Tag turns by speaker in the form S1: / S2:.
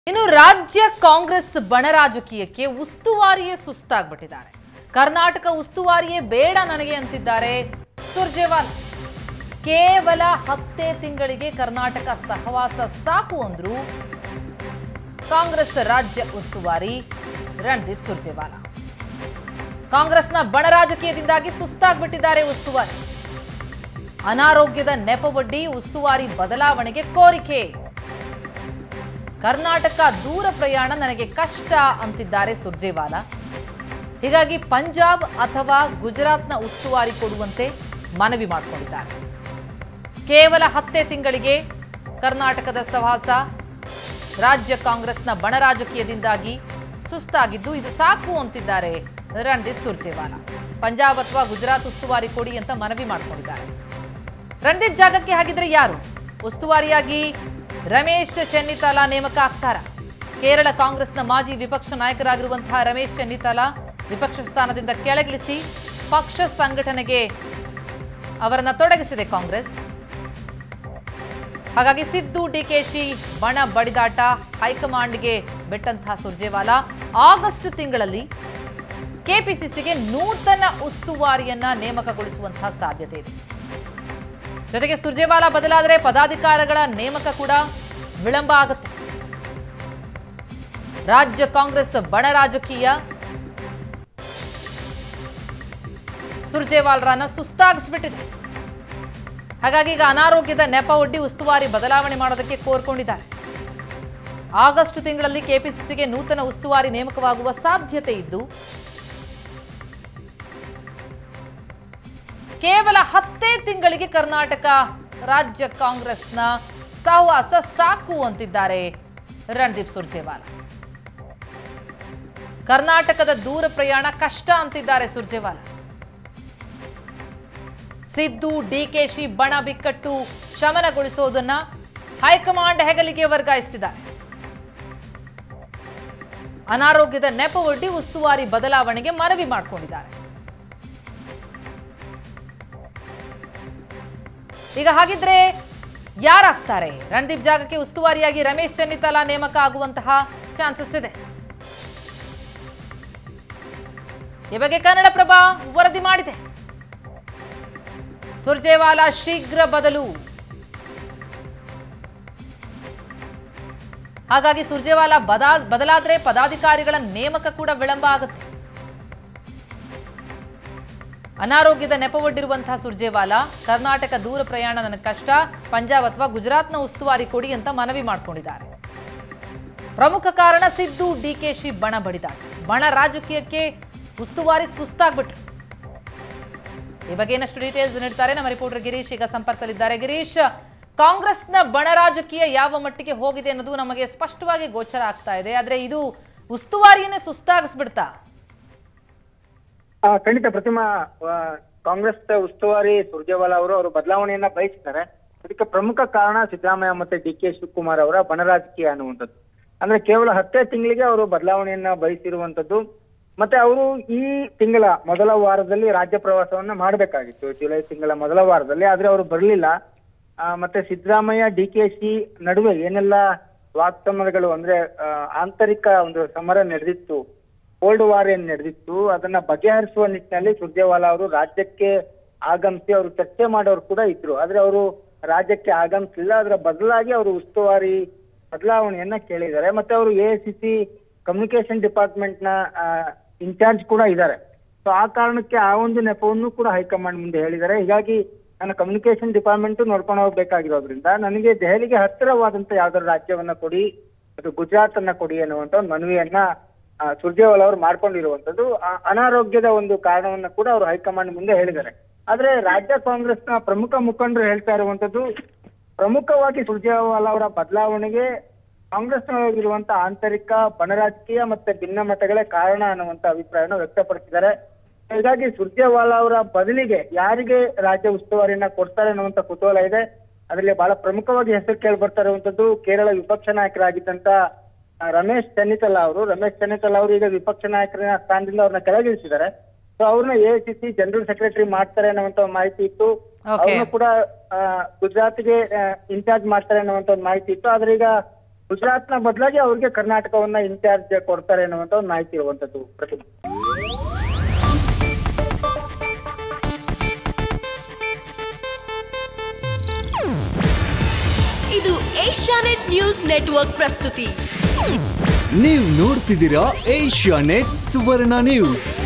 S1: ಇನ್ನು ರಾಜ್ಯ ಕಾಂಗ್ರೆಸ್ ಬಣ ರಾಜಕೀಯಕ್ಕೆ ಉಸ್ತುವಾರಿಯೇ ಸುಸ್ತಾಗ್ಬಿಟ್ಟಿದ್ದಾರೆ ಕರ್ನಾಟಕ ಉಸ್ತುವಾರಿಯೇ ಬೇಡ ನನಗೆ ಅಂತಿದ್ದಾರೆ ಸುರ್ಜೇವಾಲಾ ಕೇವಲ ಹತ್ತೇ ತಿಂಗಳಿಗೆ ಕರ್ನಾಟಕ ಸಹವಾಸ ಸಾಕು ಅಂದ್ರು ಕಾಂಗ್ರೆಸ್ ರಾಜ್ಯ ಉಸ್ತುವಾರಿ ರಣದೀಪ್ ಸುರ್ಜೇವಾಲಾ ಕಾಂಗ್ರೆಸ್ನ ಬಣ ರಾಜಕೀಯದಿಂದಾಗಿ ಸುಸ್ತಾಗ್ಬಿಟ್ಟಿದ್ದಾರೆ ಉಸ್ತುವಾರಿ ಅನಾರೋಗ್ಯದ ನೆಪವೊಡ್ಡಿ ಉಸ್ತುವಾರಿ ಬದಲಾವಣೆಗೆ ಕೋರಿಕೆ ಕರ್ನಾಟಕ ದೂರ ಪ್ರಯಾಣ ನನಗೆ ಕಷ್ಟ ಅಂತಿದ್ದಾರೆ ಸುರ್ಜೇವಾಲಾ ಹೀಗಾಗಿ ಪಂಜಾಬ್ ಅಥವಾ ಗುಜರಾತ್ನ ಉಸ್ತುವಾರಿ ಕೊಡುವಂತೆ ಮನವಿ ಮಾಡಿಕೊಂಡಿದ್ದಾರೆ ಕೇವಲ ಹತ್ತೇ ತಿಂಗಳಿಗೆ ಕರ್ನಾಟಕದ ಸಹವಾಸ ರಾಜ್ಯ ಕಾಂಗ್ರೆಸ್ನ ಬಣ ರಾಜಕೀಯದಿಂದಾಗಿ ಸುಸ್ತಾಗಿದ್ದು ಇದು ಸಾಕು ಅಂತಿದ್ದಾರೆ ರಣದೀಪ್ ಸುರ್ಜೇವಾಲಾ ಪಂಜಾಬ್ ಅಥವಾ ಗುಜರಾತ್ ಉಸ್ತುವಾರಿ ಕೊಡಿ ಅಂತ ಮನವಿ ಮಾಡಿಕೊಂಡಿದ್ದಾರೆ ರಣದೀಪ್ ಜಾಗಕ್ಕೆ ಹಾಗಿದ್ರೆ ಯಾರು ಉಸ್ತುವಾರಿಯಾಗಿ ರಮೇಶ್ ಚೆನ್ನಿತಾಲಾ ನೇಮಕ ಆಗ್ತಾರ ಕೇರಳ ಕಾಂಗ್ರೆಸ್ನ ಮಾಜಿ ವಿಪಕ್ಷ ನಾಯಕರಾಗಿರುವಂತಹ ರಮೇಶ್ ಚೆನ್ನಿತಾಲಾ ವಿಪಕ್ಷ ಸ್ಥಾನದಿಂದ ಕೆಳಗಿಳಿಸಿ ಪಕ್ಷ ಸಂಘಟನೆಗೆ ಅವರನ್ನ ತೊಡಗಿಸಿದೆ ಕಾಂಗ್ರೆಸ್ ಹಾಗಾಗಿ ಸಿದ್ದು ಡಿಕೆಶಿ ಬಣ ಬಡಿದಾಟ ಹೈಕಮಾಂಡ್ಗೆ ಬಿಟ್ಟಂತಹ ಸುರ್ಜೇವಾಲಾ ಆಗಸ್ಟ್ ತಿಂಗಳಲ್ಲಿ ಕೆಪಿಸಿಸಿಗೆ ನೂತನ ಉಸ್ತುವಾರಿಯನ್ನ ನೇಮಕಗೊಳಿಸುವಂತಹ ಸಾಧ್ಯತೆ ಇದೆ ಜೊತೆಗೆ ಸುರ್ಜೇವಾಲಾ ಬದಲಾದರೆ ಪದಾಧಿಕಾರಿಗಳ ನೇಮಕ ಕೂಡ ವಿಳಂಬ ಆಗುತ್ತೆ ರಾಜ್ಯ ಕಾಂಗ್ರೆಸ್ ಬಣ ರಾಜಕೀಯ ಸುರ್ಜೇವಾಲರನ್ನ ಸುಸ್ತಾಗಿಸ್ಬಿಟ್ಟಿದೆ ಹಾಗಾಗಿ ಈಗ ಅನಾರೋಗ್ಯದ ನೆಪ ಒಡ್ಡಿ ಉಸ್ತುವಾರಿ ಬದಲಾವಣೆ ಮಾಡೋದಕ್ಕೆ ಕೋರ್ಕೊಂಡಿದ್ದಾರೆ ಆಗಸ್ಟ್ ತಿಂಗಳಲ್ಲಿ ಕೆಪಿಸಿಸಿಗೆ ನೂತನ ಉಸ್ತುವಾರಿ ನೇಮಕವಾಗುವ ಸಾಧ್ಯತೆ ಇದ್ದು ಕೇವಲ ಹತ್ತೇ ತಿಂಗಳಿಗೆ ಕರ್ನಾಟಕ ರಾಜ್ಯ ಕಾಂಗ್ರೆಸ್ನ ಸಹವಾಸ ಸಾಕು ಅಂತಿದ್ದಾರೆ ರಣದೀಪ್ ಸುರ್ಜೇವಾಲಾ ಕರ್ನಾಟಕದ ದೂರ ಪ್ರಯಾಣ ಕಷ್ಟ ಅಂತಿದ್ದಾರೆ ಸುರ್ಜೇವಾಲಾ ಸಿದ್ದು ಡಿಕೆಶಿ ಬಣ ಬಿಕ್ಕಟ್ಟು ಶಮನಗೊಳಿಸೋದನ್ನ ಹೈಕಮಾಂಡ್ ಹೆಗಲಿಗೆ ವರ್ಗಾಯಿಸುತ್ತಿದ್ದಾರೆ ಅನಾರೋಗ್ಯದ ನೆಪವೊಡ್ಡಿ ಉಸ್ತುವಾರಿ ಬದಲಾವಣೆಗೆ ಮನವಿ ಮಾಡಿಕೊಂಡಿದ್ದಾರೆ ಈಗ ಹಾಗಿದ್ರೆ ಯಾರಾಗ್ತಾರೆ ರಣದೀಪ್ ಜಾಗಕ್ಕೆ ಉಸ್ತುವಾರಿಯಾಗಿ ರಮೇಶ್ ಚೆನ್ನಿತಾಲಾ ನೇಮಕ ಆಗುವಂತಹ ಚಾನ್ಸಸ್ ಇದೆ ಈ ಬಗ್ಗೆ ಕನ್ನಡಪ್ರಭ ವರದಿ ಮಾಡಿದೆ ಸುರ್ಜೇವಾಲಾ ಶೀಘ್ರ ಬದಲು ಹಾಗಾಗಿ ಸುರ್ಜೇವಾಲಾ ಬದಾ ಬದಲಾದ್ರೆ ಪದಾಧಿಕಾರಿಗಳ ನೇಮಕ ಕೂಡ ವಿಳಂಬ ಆಗುತ್ತೆ ಅನಾರೋಗ್ಯದ ನೆಪವೊಡ್ಡಿರುವಂತಹ ಸುರ್ಜೇವಾಲಾ ಕರ್ನಾಟಕ ದೂರ ಪ್ರಯಾಣ ನನಗೆ ಕಷ್ಟ ಪಂಜಾಬ್ ಅಥವಾ ಗುಜರಾತ್ನ ಉಸ್ತುವಾರಿ ಕೊಡಿ ಅಂತ ಮನವಿ ಮಾಡಿಕೊಂಡಿದ್ದಾರೆ ಪ್ರಮುಖ ಕಾರಣ ಸಿದ್ದು ಡಿಕೆಶಿ ಬಣ ಬಡಿದಾಟ ಬಣ ರಾಜಕೀಯಕ್ಕೆ ಉಸ್ತುವಾರಿ ಸುಸ್ತಾಗ್ಬಿಟ್ರು ಈ ಬಗ್ಗೆ ಇನ್ನಷ್ಟು ಡೀಟೇಲ್ಸ್ ನೀಡ್ತಾರೆ ನಮ್ಮ ರಿಪೋರ್ಟರ್ ಗಿರೀಶ್ ಈಗ ಸಂಪರ್ಕದಲ್ಲಿದ್ದಾರೆ ಗಿರೀಶ್ ಕಾಂಗ್ರೆಸ್ನ ಬಣ ರಾಜಕೀಯ ಯಾವ ಮಟ್ಟಿಗೆ ಹೋಗಿದೆ ಅನ್ನೋದು ನಮಗೆ ಸ್ಪಷ್ಟವಾಗಿ ಗೋಚರ ಆಗ್ತಾ ಇದೆ ಆದ್ರೆ ಇದು ಉಸ್ತುವಾರಿಯನ್ನೇ ಸುಸ್ತಾಗಿಸ್ಬಿಡ್ತಾ
S2: ಆ, ಖಂಡಿತ ಪ್ರತಿಮಾ ಆ, ಕಾಂಗ್ರೆಸ್ ಉಸ್ತುವಾರಿ ಸುರ್ಜೇವಾಲಾ ಅವರು ಅವರು ಬದಲಾವಣೆಯನ್ನ ಬಯಸ್ತಾರೆ ಅದಕ್ಕೆ ಪ್ರಮುಖ ಕಾರಣ ಸಿದ್ದರಾಮಯ್ಯ ಮತ್ತೆ ಡಿ ಕೆ ಶಿವಕುಮಾರ್ ಅವರ ಬಣರಾಜಕೀಯ ಅನ್ನುವಂಥದ್ದು ಅಂದ್ರೆ ಕೇವಲ ಹತ್ತೇ ತಿಂಗಳಿಗೆ ಅವರು ಬದಲಾವಣೆಯನ್ನ ಬಯಸಿರುವಂತದ್ದು ಮತ್ತೆ ಅವರು ಈ ತಿಂಗಳ ಮೊದಲ ವಾರದಲ್ಲಿ ರಾಜ್ಯ ಪ್ರವಾಸವನ್ನ ಮಾಡಬೇಕಾಗಿತ್ತು ಜುಲೈ ತಿಂಗಳ ಮೊದಲ ವಾರದಲ್ಲಿ ಆದ್ರೆ ಅವರು ಬರಲಿಲ್ಲ ಮತ್ತೆ ಸಿದ್ದರಾಮಯ್ಯ ಡಿ ಕೆ ಶಿ ನಡುವೆ ಏನೆಲ್ಲ ವಾಕ್ಸಮರಗಳು ಅಂದ್ರೆ ಆ, ಆಂತರಿಕ ಒಂದು ಸಮರ ನಡೆದಿತ್ತು ಕೋಲ್ಡ್ ವಾರ್ ಏನ್ ನಡೆದಿತ್ತು ಅದನ್ನ ಬಗೆಹರಿಸುವ ನಿಟ್ಟಿನಲ್ಲಿ ಸುರ್ಜೇವಾಲಾ ಅವರು ರಾಜ್ಯಕ್ಕೆ ಆಗಮಿಸಿ ಅವರು ಚರ್ಚೆ ಮಾಡೋರು ಕೂಡ ಇದ್ರು ಆದ್ರೆ ಅವರು ರಾಜ್ಯಕ್ಕೆ ಆಗಮಿಸಲಿಲ್ಲ ಅದರ ಬದಲಾಗಿ ಅವರು ಉಸ್ತುವಾರಿ ಬದಲಾವಣೆಯನ್ನ ಕೇಳಿದ್ದಾರೆ ಮತ್ತೆ ಅವರು A C C communication department ನ ಇನ್ಚಾರ್ಜ್ ಕೂಡ ಇದ್ದಾರೆ ಸೊ ಆ ಕಾರಣಕ್ಕೆ ಆ ಒಂದು ನೆಪವನ್ನು ಕೂಡ ಹೈಕಮಾಂಡ್ ಮುಂದೆ ಹೇಳಿದ್ದಾರೆ ಹೀಗಾಗಿ ನನ್ನ ಕಮ್ಯುನಿಕೇಶನ್ ಡಿಪಾರ್ಟ್ಮೆಂಟ್ ನೋಡ್ಕೊಂಡು ಹೋಗ್ಬೇಕಾಗಿರೋದ್ರಿಂದ ನನಗೆ ದೆಹಲಿಗೆ ಹತ್ತಿರವಾದಂತ ಯಾವ್ದಾದ್ರು ರಾಜ್ಯವನ್ನ ಕೊಡಿ ಅದು ಗುಜರಾತ್ ಅನ್ನ ಕೊಡಿ ಅನ್ನುವಂತ ಒಂದು ಮನವಿಯನ್ನ ಆ, ಸುರ್ಜೇವಾಲಾ ಅವರು ಮಾಡ್ಕೊಂಡಿರುವಂತದ್ದು ಆ ಅನಾರೋಗ್ಯದ ಒಂದು ಕಾರಣವನ್ನ ಕೂಡ ಅವರು ಹೈಕಮಾಂಡ್ ಮುಂದೆ ಹೇಳಿದ್ದಾರೆ ಆದ್ರೆ ರಾಜ್ಯ ಕಾಂಗ್ರೆಸ್ನ ಪ್ರಮುಖ ಮುಖಂಡರು ಹೇಳ್ತಾ ಇರುವಂತದ್ದು ಪ್ರಮುಖವಾಗಿ ಸುರ್ಜೇವಾಲಾ ಅವರ ಬದಲಾವಣೆಗೆ ಕಾಂಗ್ರೆಸ್ನೊಳಗಿರುವಂತ ಆಂತರಿಕ ಬಣರಾಜಕೀಯ ಮತ್ತೆ ಭಿನ್ನಮತಗಳೇ ಕಾರಣ ಅನ್ನುವಂತ ಅಭಿಪ್ರಾಯವನ್ನು ವ್ಯಕ್ತಪಡಿಸಿದ್ದಾರೆ ಹೀಗಾಗಿ ಸುರ್ಜೇವಾಲಾ ಅವರ ಬದಲಿಗೆ ಯಾರಿಗೆ ರಾಜ್ಯ ಉಸ್ತುವಾರಿಯನ್ನ ಕೊಡ್ತಾರೆ ಅನ್ನುವಂತ ಕುತೂಹಲ ಇದೆ ಅದರಲ್ಲಿ ಬಹಳ ಪ್ರಮುಖವಾಗಿ ಹೆಸರು ಕೇಳಿ ಬರ್ತಾ ಇರುವಂತದ್ದು ಕೇರಳ ವಿಪಕ್ಷ ನಾಯಕರಾಗಿದ್ದಂತ ಆ, ರಮೇಶ್ ಚೆನ್ನಿತಲಾ ಅವರು ರಮೇಶ್ ಚೆನ್ನಿತಲಾ ಅವರು ಈಗ ವಿಪಕ್ಷ ನಾಯಕರ ಸ್ಥಾನದಿಂದ ಅವ್ರನ್ನ ಕೆಳಗಿಳಿಸಿದ್ದಾರೆ ಸೊ ಅವ್ರನ್ನ A C C general secretary ಮಾಡ್ತಾರೆ ಅನ್ನುವಂತ ಒಂದು ಮಾಹಿತಿ ಇತ್ತು
S1: Okay.
S2: ಅವ್ರನ್ನ ಕೂಡ ಆ, ಗುಜರಾತ್ಗೆ ಇನ್ಚಾರ್ಜ್ ಮಾಡ್ತಾರೆ ಅನ್ನುವಂತ ಒಂದು ಮಾಹಿತಿ ಇತ್ತು ಆದ್ರೆ ಈಗ ಗುಜರಾತ್ನ ಬದಲಾಗಿ ಅವ್ರಿಗೆ ಕರ್ನಾಟಕವನ್ನ ಇನ್ಚಾರ್ಜ್ ಕೊಡ್ತಾರೆ ಅನ್ನುವಂತ ಒಂದು ಮಾಹಿತಿ ಇರುವಂತದ್ದು ಪ್ರತಿಮಾ
S3: ಇದು ಏಷ್ಯಾನೆಟ್ ನ್ಯೂಸ್ ನೆಟ್ವರ್ಕ್ ಪ್ರಸ್ತುತಿ
S4: ನೀವು ನೋಡ್ತಿದ್ದೀರಾ ಏಷ್ಯಾ ನೆಟ್ ಸುವರ್ಣ ನ್ಯೂಸ್